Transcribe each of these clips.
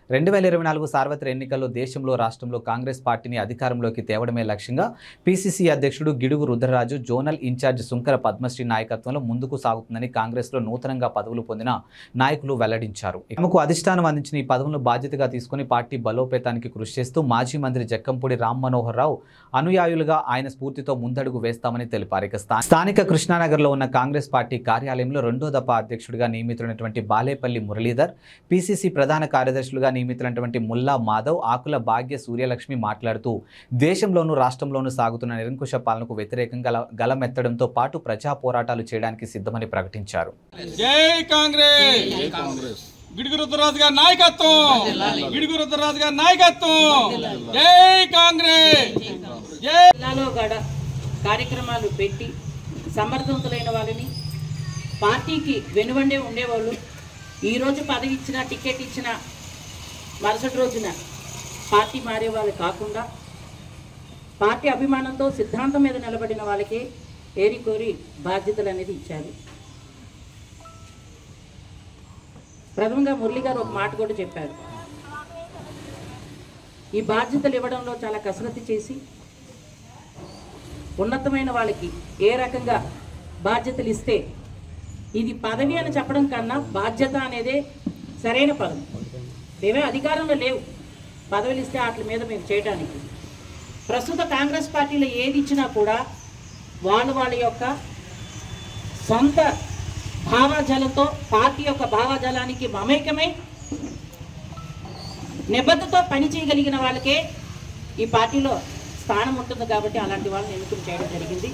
రెండు వేల ఇరవై నాలుగు సార్వత్రిక ఎన్నికల్లో దేశంలో రాష్ట్రంలో కాంగ్రెస్ పార్టీని అధికారంలోకి తేవడమే లక్ష్యంగా పీసీసీ అధ్యక్షుడు గిడుగు రుద్రరాజు జోనల్ ఇన్ఛార్జ్ సుంకర పద్మశ్రీ నాయకత్వంలో ముందుకు సాగుతుందని కాంగ్రెస్లో నూతనంగా పదవులు పొందిన నాయకులు వెల్లడించారు తమకు అధిష్టానం అందించిన ఈ పదవులను బాధ్యతగా తీసుకుని పార్టీ బలోపేతానికి కృషి చేస్తూ మాజీ మంత్రి జక్కంపూడి రామ్ మనోహర్ రావు అనుయాయులుగా ఆయన స్ఫూర్తితో ముందడుగు వేస్తామని తెలిపారు ఇక స్థా- స్థానిక కృష్ణానగర్లో ఉన్న కాంగ్రెస్ పార్టీ కార్యాలయంలో రెండో దఫా అధ్యక్షుడిగా నియమితున్నటువంటి బాలేపల్లి మురళీధర్ పీసీసీ ప్రధాన కార్యదర్శులుగా నియమితున్నటువంటి ముల్లా మాధవ్ ఆకుల భాగ్య సూర్యలక్ష్మి మాట్లాడుతూ దేశంలోనూ రాష్ట్రంలోనూ సాగుతున్న నిరంకుశ పాలనకు వ్యతిరేకంగా గల గలమెత్తడంతో పాటు ప్రజా పోరాటాలు చేయడానికి సిద్ధమని ప్రకటించారు జై కాంగ్రెస్ గిడుగు రుద్రరాజు గారి నాయకత్వం గిడుగు రుద్రరాజు గారి నాయకత్వం జై కాంగ్రెస్ జై జిల్లాలో గడ కార్యక్రమాలు పెట్టి సమర్థవంతులైన వాళ్ళని పార్టీకి వెనువండే ఉండేవాళ్ళు ఈరోజు పదవి ఇచ్చిన టికెట్ ఇచ్చిన మరుసటి రోజున పార్టీ మారే వాళ్ళు కాకుండా పార్టీ అభిమానంతో సిద్ధాంతం మీద నిలబడిన వాళ్ళకే ఏరి కోరి బాధ్యతలు అనేది ఇచ్చారు ప్రథమంగా మురళి గారు ఒక మాట కూడా చెప్పారు ఈ బాధ్యతలు ఇవ్వడంలో చాలా కసరత్తు చేసి ఉన్నతమైన వాళ్ళకి ఏ రకంగా బాధ్యతలు ఇస్తే ఇది పదవి అని చెప్పడం కన్నా బాధ్యత అనేదే సరైన పదం మేమే అధికారంలో లేవు పదవులు ఇస్తే వాటి మీద మేము చేయడానికి ప్రస్తుత కాంగ్రెస్ పార్టీలో ఏది ఇచ్చినా కూడా వాళ్ళు వాళ్ళ యొక్క సొంత భావజాలంతో పార్టీ యొక్క భావజాలానికి మమేకమై నిబద్ధతో పని చేయగలిగిన వాళ్ళకే ఈ పార్టీలో స్థానం ఉంటుంది కాబట్టి అలాంటి వాళ్ళని ఎన్నికలు చేయడం జరిగింది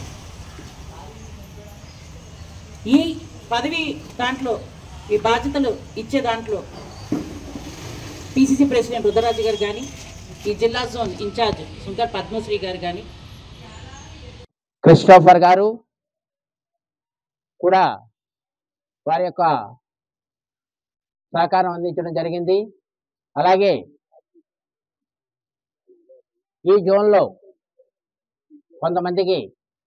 ఈ పదవి దాంట్లో ఈ బాధ్యతలు ఇచ్చే దాంట్లో పిసిసి ప్రెసిడెంట్ రుద్రరాజు గారు కానీ ఈ జిల్లా జోన్ ఇన్ఛార్జ్ సుంకర్ పద్మశ్రీ గారు కానీ క్రిస్టోఫర్ గారు కూడా వారి యొక్క సహకారం అందించడం జరిగింది అలాగే ఈ జోన్లో కొంతమందికి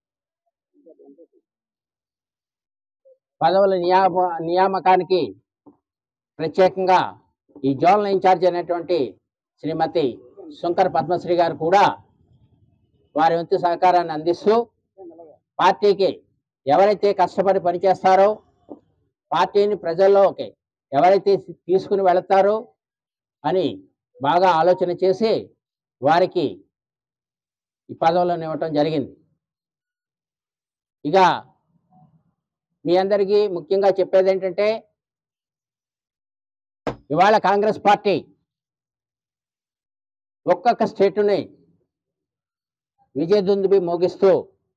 పదవుల నియామ నియామకానికి ప్రత్యేకంగా ఈ జోనల్ ఇన్ఛార్జ్ అయినటువంటి శ్రీమతి శంకర్ పద్మశ్రీ గారు కూడా వారి వంతు సహకారాన్ని అందిస్తూ పార్టీకి ఎవరైతే కష్టపడి పనిచేస్తారో పార్టీని ప్రజల్లోకి ఎవరైతే తీసుకుని వెళతారో అని బాగా ఆలోచన చేసి వారికి ఈ పదవులను ఇవ్వటం జరిగింది ఇక మీ అందరికీ ముఖ్యంగా చెప్పేది ఏంటంటే ఇవాళ కాంగ్రెస్ పార్టీ ఒక్కొక్క స్టేటుని విజయదుందుబి మోగిస్తూ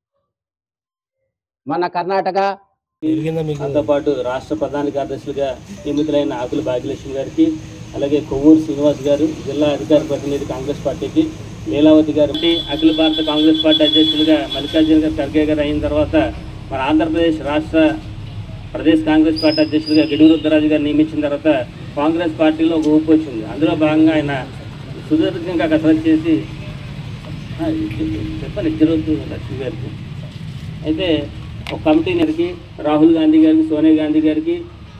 మన కర్ణాటక దాంతో పాటు రాష్ట్ర ప్రధాన కార్యదర్శులుగా నియమితులైన ఆకుల భాగ్యలక్ష్మి గారికి అలాగే కొవ్వూరు శ్రీనివాస్ గారు జిల్లా అధికార ప్రతినిధి కాంగ్రెస్ పార్టీకి లీలావతి గారు అఖిల భారత కాంగ్రెస్ పార్టీ అధ్యక్షులుగా మల్లికార్జున గారు ఖర్గే గారు అయిన తర్వాత మన ఆంధ్రప్రదేశ్ రాష్ట్ర ప్రదేశ్ కాంగ్రెస్ పార్టీ అధ్యక్షులుగా గిడుగు రుద్రరాజు గారు నియమించిన తర్వాత కాంగ్రెస్ పార్టీలో ఒక ఊపు వచ్చింది అందులో భాగంగా ఆయన సుదీర్ఘంగా కసరత్తు చేసి ఆ, చెప్పండి ఇద్దరు లక్ష్మి గారికి అయితే ఒక కమిటీ గారికి రాహుల్ గాంధీ గారికి సోనియా గాంధీ గారికి